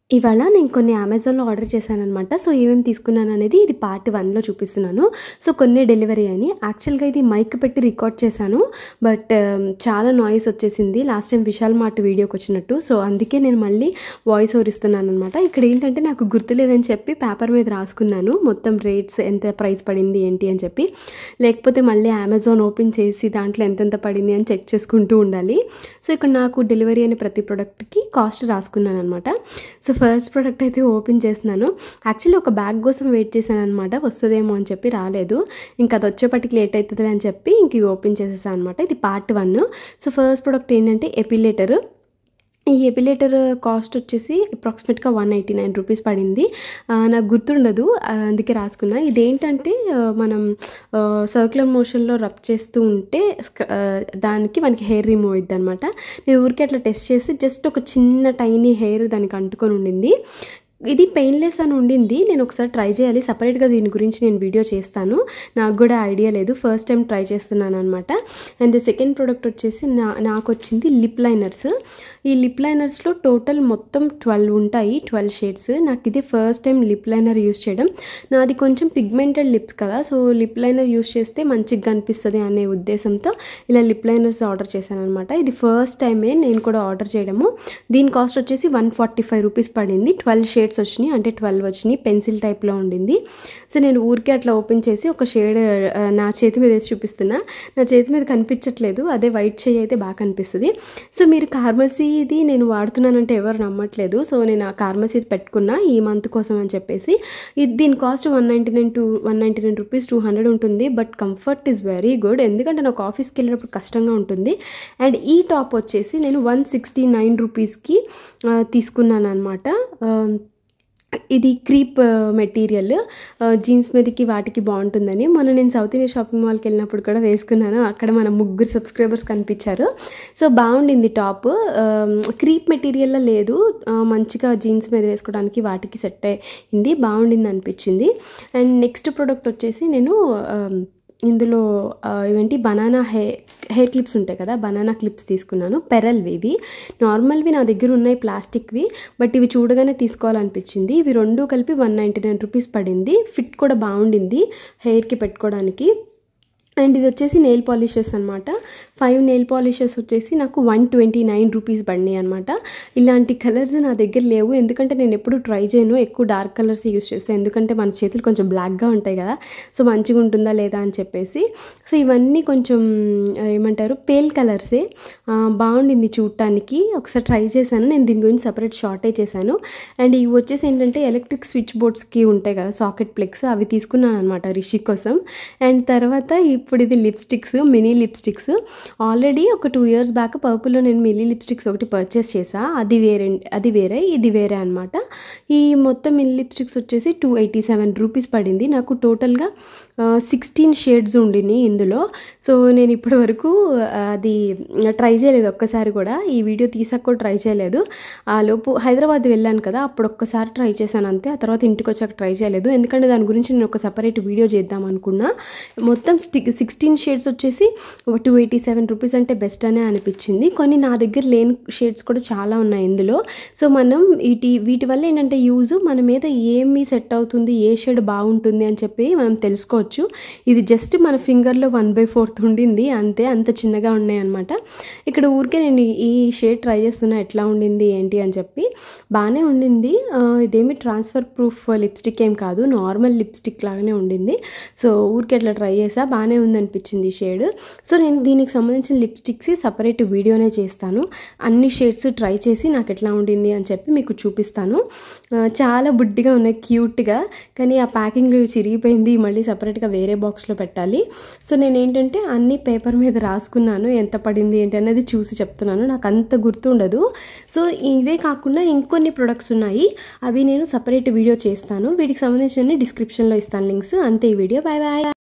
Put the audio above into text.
ఇవాళ నేను కొన్ని అమెజాన్లో ఆర్డర్ చేశాను అనమాట సో ఏమేమి తీసుకున్నాను అనేది ఇది పార్ట్ వన్లో చూపిస్తున్నాను సో కొన్ని డెలివరీ అని యాక్చువల్గా ఇది మైక్ పెట్టి రికార్డ్ చేశాను బట్ చాలా నాయిస్ వచ్చేసింది లాస్ట్ టైం విశాల్ మార్ట్ వీడియోకి వచ్చినట్టు సో అందుకే నేను మళ్ళీ వాయిస్ ఓవర్ ఇస్తున్నాను అనమాట ఇక్కడ ఏంటంటే నాకు గుర్తులేదని చెప్పి పేపర్ మీద రాసుకున్నాను మొత్తం రేట్స్ ఎంత ప్రైస్ పడింది ఏంటి అని చెప్పి లేకపోతే మళ్ళీ అమెజాన్ ఓపెన్ చేసి దాంట్లో ఎంతెంత పడింది అని చెక్ చేసుకుంటూ ఉండాలి సో ఇక్కడ నాకు డెలివరీ అనే ప్రతి ప్రోడక్ట్కి కాస్ట్ రాసుకున్నాను అనమాట సో ఫస్ట్ ప్రోడక్ట్ అయితే ఓపెన్ చేస్తున్నాను యాక్చువల్లీ ఒక బ్యాగ్ కోసం వెయిట్ చేశాను అనమాట వస్తుందేమో అని చెప్పి రాలేదు ఇంకా అది వచ్చేపటికి లేట్ అవుతుంది అని చెప్పి ఇంక ఇవి ఓపెన్ చేసేసాను అనమాట ఇది part one so first product ఏంటంటే ఎపిలేటర్ ఈ ఎపిలేటర్ కాస్ట్ వచ్చేసి అప్రాక్సిమేట్గా వన్ ఎయిటీ నైన్ రూపీస్ పడింది ఆ, నాకు గుర్తుండదు ఆ, అందుకే రాసుకున్నా ఇదేంటంటే ఆ, మనం సర్క్యులర్ మోషన్లో రబ్ చేస్తూ ఉంటే స్క- ఆ, దానికి మనకి హెయిర్ రిమూవ్ అయింది అనమాట నేను ఊరికే అట్లా టెస్ట్ చేసి జస్ట్ ఒక చిన్న టైనీ హెయిర్ దానికి అంటుకొని ఉండింది ఇది పెయిన్లెస్ అని ఉండింది నేను ఒకసారి ట్రై చేయాలి సపరేట్గా దీని గురించి నేను వీడియో చేస్తాను నాకు కూడా ఐడియా లేదు ఫస్ట్ టైం ట్రై చేస్తున్నాను అనమాట అండ్ సెకండ్ ప్రోడక్ట్ వచ్చేసి నా నాకు వచ్చింది లిప్ లైనర్స్ ఈ లిప్ లైనర్స్లో టోటల్ మొత్తం ట్వెల్వ్ ఉంటాయి ట్వెల్వ్ షేడ్స్ నాకు ఇది first time lip liner use చేయడం నాది కొంచెం పిగ్మెంటెడ్ లిప్స్ కదా సో లిప్ లైనర్ యూస్ చేస్తే మంచిగా కనిపిస్తుంది అనే ఉద్దేశంతో ఇలా లిప్ లైనర్స్ ఆర్డర్ చేశాను అనమాట ఇది ఫస్ట్ టైమే నేను కూడా ఆర్డర్ చేయడము దీని కాస్ట్ వచ్చేసి వన్ ఫార్టీ ఫైవ్ రూపీస్ పడింది ట్వెల్వ్ షేడ్స్ వచ్చినాయి అంటే ట్వెల్వ్ వచ్చినాయి పెన్సిల్ టైప్లో ఉండింది సో నేను ఊరికే అట్లా ఓపెన్ చేసి ఒక షేడ్ నా చేతి మీద వేసి చూపిస్తున్నా నా చేతి మీద కనిపించట్లేదు అదే వైట్ షేడ్ అయితే బాగా కనిపిస్తుంది సో మీరు ఫార్మసీది నేను వాడుతున్నానంటే ఎవరు నమ్మట్లేదు సో నేను ఆ ఫార్మసీ పెట్టుకున్నా ఈ మంత్ కోసం అని చెప్పేసి ఇది దీని cost one ninety nine to one ninety nine rupees two hundred ఉంటుంది but comfort is very good ఎందుకంటే నాకు ఆఫీస్కి వెళ్ళినప్పుడు కష్టంగా ఉంటుంది అండ్ ఈ టాప్ వచ్చేసి నేను వన్ సిక్స్టీ నైన్ రూపీస్కి తీసుకున్నాను అనమాట ఇది క్రీప్ మెటీరియల్ జీన్స్ మీదకి వాటికి బాగుంటుందని మొన్న నేను సౌత్ ఇండియా షాపింగ్ మాల్కి వెళ్ళినప్పుడు కూడా వేసుకున్నాను అక్కడ మన ముగ్గురు సబ్స్క్రైబర్స్ కనిపించారు సో బాగుండింది టాప్ క్రీప్ మెటీరియల్లో లేదు ఆ, మంచిగా జీన్స్ మీద వేసుకోవడానికి వాటికి సెట్ అయింది బాగుండింది అనిపించింది అండ్ నెక్స్ట్ ప్రోడక్ట్ వచ్చేసి నేను ఆ, ఇందులో ఆ, ఇవేంటి బనానా హెయిర్ హెయిర్ క్లిప్స్ ఉంటాయి కదా బనానా క్లిప్స్ తీసుకున్నాను పెరల్వి ఇవి నార్మల్వి నా దగ్గర ఉన్నాయి ప్లాస్టిక్వి బట్ ఇవి చూడగానే తీసుకోవాలనిపించింది ఇవి రెండు కలిపి వన్ నైంటీ నైన్ రూపీస్ పడింది ఫిట్ కూడా బాగుండింది హెయిర్కి పెట్టుకోవడానికి అండ్ ఇది వచ్చేసి నెయిల్ పాలిషెస్ అనమాట ఫైవ్ నెయిల్ పాలిషెస్ వచ్చేసి నాకు వన్ ట్వంటీ నైన్ రూపీస్ పడినాయి అనమాట ఇలాంటి కలర్స్ నా దగ్గర లేవు ఎందుకంటే నేను ఎప్పుడు ట్రై చేయను ఎక్కువ డార్క్ కలర్స్ యూస్ చేస్తాను ఎందుకంటే మన చేతులు కొంచెం బ్లాక్గా ఉంటాయి కదా సో మంచిగా ఉంటుందా లేదా అని చెప్పేసి సో ఇవన్నీ కొంచెం ఆ, ఏమంటారు పేల్ కలర్సే ఆ, బాగుండింది చూడటానికి ఒకసారి ట్రై చేశాను నేను దీని గురించి సపరేట్ షార్టే చేశాను అండ్ ఇవి వచ్చేసి ఏంటంటే ఎలక్ట్రిక్ స్విచ్ బోర్డ్స్కి ఉంటాయి కదా సాకెట్ ప్లెక్స్ అవి తీసుకున్నాను అనమాట రిషి కోసం అండ్ తర్వాత ఇప్పుడు ఇది లిప్స్టిక్స్ మినీ లిప్స్టిక్స్ ఆల్రెడీ ఒక టూ ఇయర్స్ బ్యాక్ పర్పుల్లో నేను మినీ లిప్స్టిక్స్ ఒకటి పర్చేస్ చేసా అది వేరే అది వేరే ఇది వేరే అనమాట ఈ మొత్తం మినీ లిప్స్టిక్స్ వచ్చేసి టూ ఎయిటీ సెవెన్ రూపీస్ పడింది నాకు టోటల్గా సిక్స్టీన్ షేడ్స్ ఉండినాయి ఇందులో సో నేను ఇప్పటి వరకు ఆ, అది ట్రై చేయలేదు ఒక్కసారి కూడా ఈ వీడియో తీసాక కూడా ట్రై చేయలేదు ఆ లోపు హైదరాబాద్ వెళ్ళాను కదా అప్పుడు ఒక్కసారి ట్రై చేశాను అంతే ఆ తర్వాత ఇంటికి వచ్చాక ట్రై చేయలేదు ఎందుకంటే దాని గురించి నేను ఒక సపరేట్ వీడియో చేద్దాం అనుకున్నా మొత్తం స్టిక్ సిక్స్టీన్ షేడ్స్ వచ్చేసి టూ ఎయిటీ సెవెన్ రూపీస్ అంటే బెస్ట్ అనే అనిపించింది కొన్ని నా దగ్గర లేని షేడ్స్ కూడా చాలా ఉన్నాయి ఇందులో సో మనం వీటి వీటి వల్ల ఏంటంటే యూజ్ మన మీద ఏమి సెట్ అవుతుంది ఏ షేడ్ బాగుంటుంది అని చెప్పి మనం తెలుసుకోవచ్చు ఇది జస్ట్ మన ఫింగర్లో వన్ బై ఫోర్త్ ఉండింది అంతే అంత చిన్నగా ఉన్నాయి అనమాట ఇక్కడ ఊరికే నేను ఈ- ఈ షేడ్ ట్రై చేస్తున్నా ఎట్లా ఉండింది ఏంటి అని చెప్పి బాగానే ఉండింది ఆ, ఇదేమి ట్రాన్స్ఫర్ ప్రూఫ్ లిప్స్టిక్ ఏం కాదు నార్మల్ లిప్స్టిక్ లాగానే ఉండింది సో ఊరికే అట్లా ట్రై చేసా బాగానే ఉందనిపించింది ఈ షేడ్ సో నేను దీనికి సంబంధించిన లిప్స్టిక్స్ సపరేట్ వీడియోనే చేస్తాను అన్ని షేడ్స్ ట్రై చేసి నాకు ఎట్లా ఉండింది అని చెప్పి మీకు చూపిస్తాను ఆ, చాలా బుడ్డిగా ఉన్నాయి క్యూట్గా కానీ ఆ ప్యాకింగ్ చిరిగిపోయింది మళ్ళీ సపరేట్గా వేరే బాక్స్లో పెట్టాలి సో నేను ఏంటంటే అన్ని పేపర్ మీద రాసుకున్నాను ఎంత పడింది ఏంటి అనేది చూసి చెప్తున్నాను నాకు అంత గుర్తుండదు సో ఇవే కాకుండా ఇంకొన్ని ప్రొడక్ట్స్ ఉన్నాయి అవి నేను సపరేట్ వీడియో చేస్తాను వీటికి సంబంధించిన డిస్క్రిప్షన్లో ఇస్తాను లింక్స్ అంతే ఈ వీడియో బాయ్ బాయ్